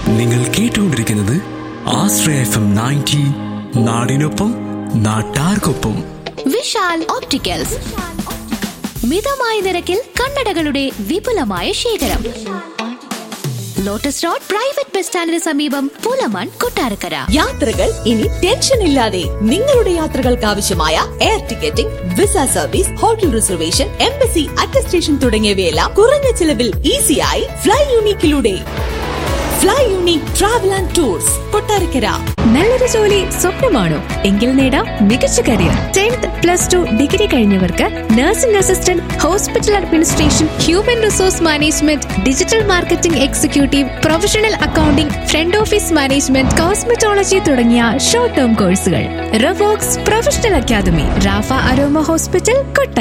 നിങ്ങൾ കേട്ടുകൊണ്ടിരിക്കുന്നത് ആശ്രയ F M ninety നാടിനൊപ്പം നാട്ടാർക്കൊപ്പം വിശാൽ ഓപ്റ്റിക്കൽസ് മിതമായ നിരക്കിൽ കണ്ണടകളുടെ വിപുലമായ ശേഖരം ലോട്ടസ് റോഡ് പ്രൈവറ്റ് ബസ് സ്റ്റാൻഡിന് സമീപം പുലമൺ കൊട്ടാരക്കര യാത്രകൾ ഇനി ടെൻഷൻ ഇല്ലാതെ നിങ്ങളുടെ യാത്രകൾക്ക് ആവശ്യമായ air ticketing visa service hotel reservation embassy attestation തുടങ്ങിയവയെല്ലാം കുറഞ്ഞ ചിലവിൽ ഈസിയായി ഫ്ലൈ യൂണിക്കിലൂടെ fly unique travel and tours Kottarakkara നല്ലൊരു ജോലി സ്വപ്നമാണോ എങ്കിൽ നേടാം മികച്ച career tenth plus two degree കഴിഞ്ഞവർക്ക് nursing assistant hospital administration human resource management digital marketing executive professional accounting front office management cosmetology തുടങ്ങിയ ഷോർട്ട് ടേം കോഴ്സുകൾ റവോക്സ് പ്രൊഫഷണൽ അക്കാദമി റാഫ അരോമ ഹോസ്പിറ്റൽ കൊട്ടാരം